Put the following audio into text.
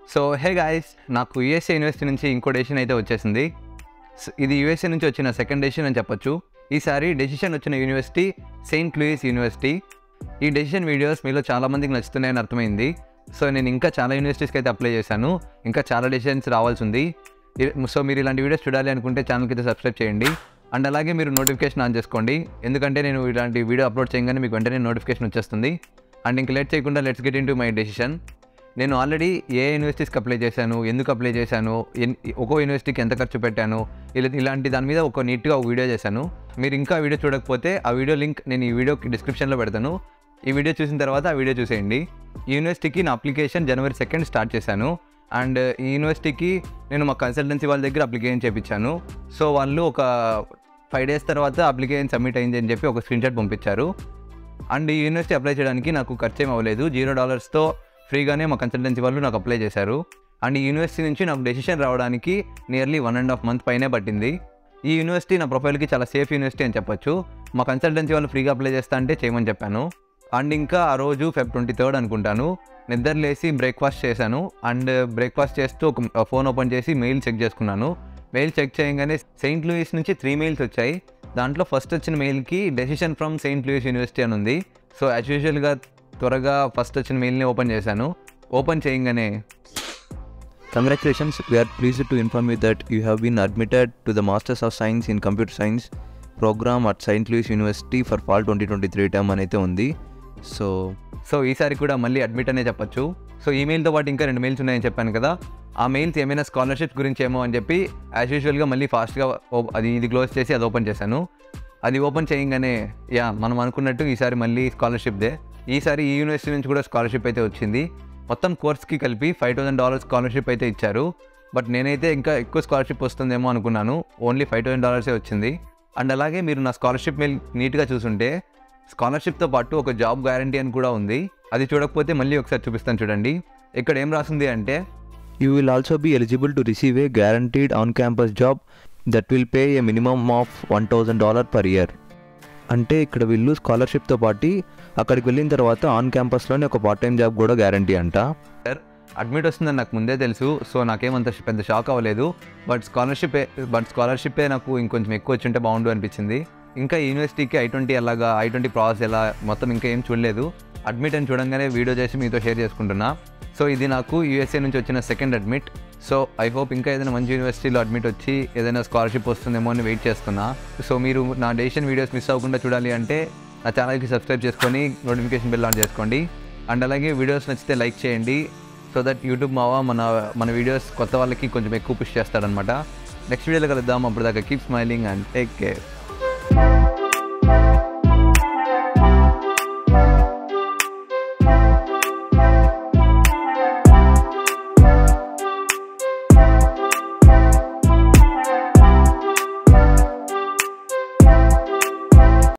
So hey guys నాకు USA university నుంచి ఇంకో డెసిషన్ అయితే వచ్చేసింది S- ఇది యూఎస్ఏ నుంచి వచ్చిన సెకండ్ డెసిషన్ అని చెప్పొచ్చు ఈసారి డెసిషన్ వచ్చిన యూనివర్సిటీ సెయింట్ లూయిస్ యూనివర్సిటీ ఈ డెసిషన్ వీడియోస్ మీలో చాలా మందికి నచ్చుతున్నాయని అర్థమైంది సో నేను ఇంకా చాలా యూనివర్సిటీస్కి అయితే అప్లై చేశాను ఇంకా చాలా డెసిషన్స్ రావాల్సి ఉంది ఇ- సో మీరు ఇలాంటి వీడియోస్ చూడాలి అనుకుంటే ఛానల్కి అయితే సబ్స్క్రైబ్ చేయండి అండ్ అలాగే మీరు నోటిఫికేషన్ ఆన్ చేసుకోండి ఎందుకంటే నేను ఇలాంటి వీడియో అప్లోడ్ చేయగానే మీకు వెంటనే నోటిఫికేషన్ వచ్చేస్తుంది అండ్ ఇంక లేట్ చేయకుండా let's get into my decision నేను ఆల్రెడీ ఏ యూనివర్సిటీస్కి అప్లై చేశాను ఎందుకు అప్లై చేశాను ఎన్- ఒక్కో యూనివర్సిటీకి ఎంత ఖర్చు పెట్టాను ఇలా ఇలాంటి దాని మీద ఒక నీట్గా ఒక వీడియో చేశాను మీరు ఇంకా ఆ వీడియో చూడకపోతే ఆ వీడియో లింక్ నేను ఈ వీడియో డిస్క్రిప్షన్లో పెడతాను ఈ వీడియో చూసిన తర్వాత ఆ వీడియో చూసేయండి ఈ యూనివర్సిటీకి నా అప్లికేషన్ జనవరి సెకండ్ స్టార్ట్ చేశాను అండ్ ఈ యూనివర్సిటీకి నేను మా కన్సల్టెన్సీ వాళ్ళ దగ్గర అప్లికేషన్ చేయించాను సో వాళ్ళు ఒక ఫైవ్ డేస్ తర్వాత అప్లికేషన్ సబ్మిట్ అయింది అని చెప్పి ఒక స్క్రీన్ షాట్ పంపించారు అండ్ ఈ యూనివర్సిటీ అప్లై చేయడానికి నాకు ఖర్చు ఏం అవ్వలేదు జీరో డాలర్స్తో ఫ్రీగానే మా కన్సల్టెన్సీ వాళ్ళు నాకు అప్లై చేశారు అండ్ ఈ యూనివర్సిటీ నుంచి నాకు డెసిషన్ రావడానికి nearly one and half month పైనే పట్టింది ఈ యూనివర్సిటీ నా ప్రొఫైల్కి చాలా సేఫ్ యూనివర్సిటీ అని చెప్పొచ్చు మా కన్సల్టెన్సీ వాళ్ళు ఫ్రీగా అప్లై చేస్తా అంటే చేయమని చెప్పాను అండ్ ఇంకా ఆ రోజు ఫెబ్ ట్వంటీ థర్డ్ అనుకుంటాను నిద్ర లేసి బ్రేక్ఫాస్ట్ చేశాను అండ్ బ్రేక్ఫాస్ట్ చేస్తూ ఒక ఫోన్ ఓపెన్ చేసి మెయిల్ చెక్ చేసుకున్నాను మెయిల్ చెక్ చేయగానే సెయింట్ లూయిస్ నుంచి త్రీ మెయిల్స్ వచ్చాయి దాంట్లో ఫస్ట్ వచ్చిన మెయిల్కి decision from Saint Louis university అని ఉంది సో యాజ్ యూజువల్గా త్వరగా ఫస్ట్ వచ్చిన మెయిల్ని ఓపెన్ చేశాను ఓపెన్ చేయగానే Congratulations, we are pleased to inform you that you have been admitted to the Masters of Science in Computer Science program at St. Louis University for fall 2023 term అని అయితే ఉంది so so ఈసారి కూడా మళ్ళీ admit అనే చెప్పొచ్చు so ఈ మెయిల్తో పాటు ఇంకా రెండు మెయిల్స్ ఉన్నాయని చెప్పాను కదా ఆ మెయిల్స్ ఏమైనా స్కాలర్షిప్ గురించి ఏమో అని చెప్పి యాజ్ యూజువల్గా మళ్ళీ ఫాస్ట్గా అది ఇది క్లోజ్ చేసి అది ఓపెన్ చేశాను అది ఓపెన్ చేయగానే యా మనం అనుకున్నట్టు ఈసారి మళ్ళీ స్కాలర్షిప్దే ఈసారి ఈ యూనివర్సిటీ నుంచి కూడా స్కాలర్షిప్ అయితే వచ్చింది మొత్తం కోర్స్కి కలిపి ఫైవ్ థౌసండ్ డాలర్స్ స్కాలర్షిప్ అయితే ఇచ్చారు బట్ నేనైతే ఇంకా ఎక్కువ స్కాలర్షిప్ వస్తుందేమో అనుకున్నాను ఓన్లీ ఫైవ్ థౌసండ్ డాలర్సే వచ్చింది అండ్ అలాగే మీరు నా స్కాలర్షిప్ మెయిల్ నీట్గా చూసుంటే స్కాలర్షిప్తో పాటు ఒక జాబ్ గ్యారంటీ అని కూడా ఉంది అది చూడకపోతే మళ్ళీ ఒకసారి చూపిస్తాను చూడండి ఇక్కడ ఏం రాసింది అంటే you will also be eligible to receive a guaranteed on campus job that will pay a minimum of one thousand dollar per year అంటే ఇక్కడ వీళ్ళు స్కాలర్షిప్తో పాటు అక్కడికి వెళ్ళిన తర్వాత ఆన్ క్యాంపస్లోనే ఒక పార్ట్ టైం జాబ్ కూడా గ్యారంటీ అంట సార్ అడ్మిట్ వస్తుందని నాకు ముందే తెలుసు సో నాకేమంత పెద్ద షాక్ అవ్వలేదు బట్ స్కాలర్షిప్ బట్ స్కాలర్షిప్పే నాకు ఇంకొంచెం ఎక్కువ వచ్చింటే బాగుండు అనిపించింది ఇంకా ఈ యూనివర్సిటీకి ఐ ట్వంటీ ఎలాగా ఐ ట్వంటీ ప్రాసెస్ ఎలా మొత్తం ఇంకా ఏం చూడలేదు అడ్మిట్ అని చూడంగానే వీడియో చేసి మీతో షేర్ చేసుకుంటున్నా సో ఇది నాకు యూఎస్ఏ నుంచి వచ్చిన second admit so I hope ఇంకా ఏదైనా మంచి యూనివర్సిటీలో అడ్మిట్ వచ్చి ఏదైనా స్కాలర్షిప్ వస్తుందేమో అని వెయిట్ చేస్తున్నా సో మీరు నా డెసిషన్ వీడియోస్ మిస్ అవ్వకుండా చూడాలి అంటే నా ఛానల్కి సబ్స్క్రైబ్ చేసుకొని నోటిఫికేషన్ బిల్ ఆన్ చేసుకోండి అండ్ అలాగే వీడియోస్ నచ్చితే లైక్ చేయండి సో దట్ యూట్యూబ్ మావా మన మన వీడియోస్ కొత్త వాళ్ళకి కొంచెం ఎక్కువ పుష్ చేస్తాడనమాట నెక్స్ట్ వీడియోలో కలుద్దాం అప్పుడు దాకా keep smiling and take care